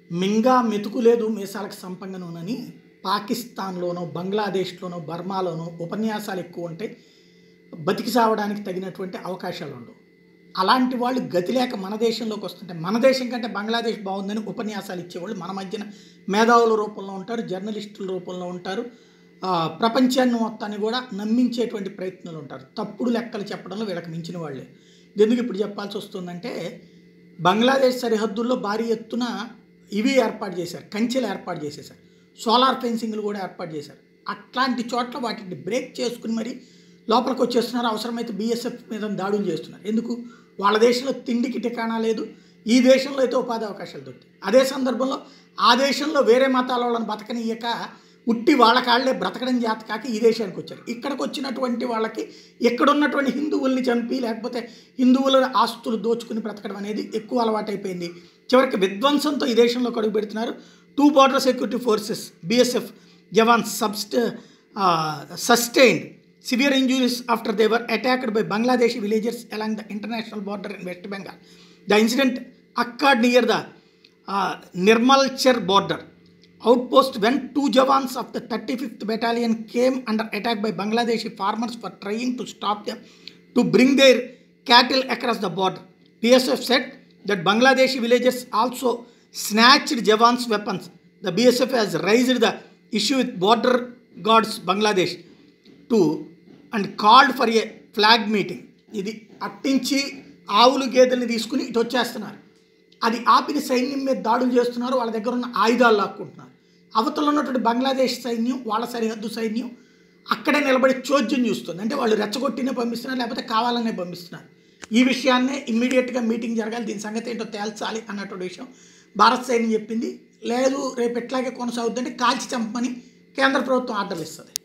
మింగా మెతుకు లేదు మీసాలకు సంపంగనునని పాకిస్తాన్లోనో బంగ్లాదేశ్లోనో బర్మాలోనో ఉపన్యాసాలు ఎక్కువ ఉంటాయి బతికి సావడానికి తగినటువంటి అవకాశాలు ఉండవు అలాంటి వాళ్ళు గతి లేక మన దేశంలోకి వస్తుంటే మన దేశం కంటే బంగ్లాదేశ్ బాగుందని ఉపన్యాసాలు ఇచ్చేవాళ్ళు మన మధ్యన మేధావుల రూపంలో ఉంటారు జర్నలిస్టుల రూపంలో ఉంటారు ఆ, ప్రపంచాన్ని మొత్తాన్ని కూడా నమ్మించేటువంటి ప్రయత్నాలు ఉంటారు తప్పుడు లెక్కలు చెప్పడంలో వీళ్ళకి మించిన వాళ్ళే ఇది ఎందుకు ఇప్పుడు చెప్పాల్సి వస్తుందంటే బంగ్లాదేశ్ సరిహద్దుల్లో భారీ ఎత్తున ఇవి ఏర్పాటు చేశారు కంచెలు ఏర్పాటు చేసేసారు సోలార్ ఫెన్సింగ్లు కూడా ఏర్పాటు చేశారు అట్లాంటి చోట్ల వాటిని బ్రేక్ చేసుకుని మరి లోపలికి వచ్చేస్తున్నారు అవసరమైతే బీఎస్ఎఫ్ మీద దాడులు చేస్తున్నారు ఎందుకు వాళ్ళ దేశంలో తిండికి ఠికాణా లేదు ఈ దేశంలో అయితే ఉపాధి అవకాశాలు దొరుకుతాయి అదే సందర్భంలో ఆ దేశంలో వేరే మతాల వాళ్ళని బతకనియక ఉట్టి వాళ్ళ కాళ్ళే బ్రతకడం చేత కాక ఈ దేశానికి వచ్చారు ఇక్కడికి వచ్చినటువంటి వాళ్ళకి ఇక్కడ ఉన్నటువంటి హిందువుల్ని చంపి లేకపోతే హిందువుల ఆస్తులు దోచుకుని బ్రతకడం అనేది ఎక్కువ అలవాటైపోయింది చివరికి విధ్వంసంతో ఈ దేశంలో కడుగు పెడుతున్నారు two border security forces BSF jawans సబ్స్ట్ sustained severe injuries after they were attacked by Bangladeshi villagers along the international border in West Bengal the incident occurred near the Nirmalchar border outpost when two jawans of the 35th battalion came under attack by bangladeshi farmers for trying to stop them to bring their cattle across the border bsf said that bangladeshi villagers also snatched jawans weapons the bsf has raised the issue with border guards bangladesh to and called for a flag meeting ఇది అట్టించి ఆవులు గేదెల్ని తీసుకుని ఇటు వచ్చేస్తున్నారు అది ఆపిన సైన్యం మీద దాడులు చేస్తున్నారు వాళ్ళ దగ్గర ఉన్న ఆయుధాలు లాక్కుంటున్నారు అవతల ఉన్నటువంటి బంగ్లాదేశ్ సైన్యం వాళ్ళ సరిహద్దు సైన్యం అక్కడే నిలబడి చోద్యం చూస్తుంది అంటే వాళ్ళు రెచ్చగొట్టినే పంపిస్తున్నారు లేకపోతే కావాలనే పంపిస్తున్నారు ఈ విషయాన్నే ఇమ్మీడియట్గా మీటింగ్ జరగాలి దీని సంగతి ఏంటో తేల్చాలి అన్నటువంటి విషయం భారత సైన్యం చెప్పింది లేదు రేపు ఎట్లాగే కొనసాగుద్దంటే కాల్చి చంపమని కేంద్ర ప్రభుత్వం ఆర్డర్ ఇస్తుంది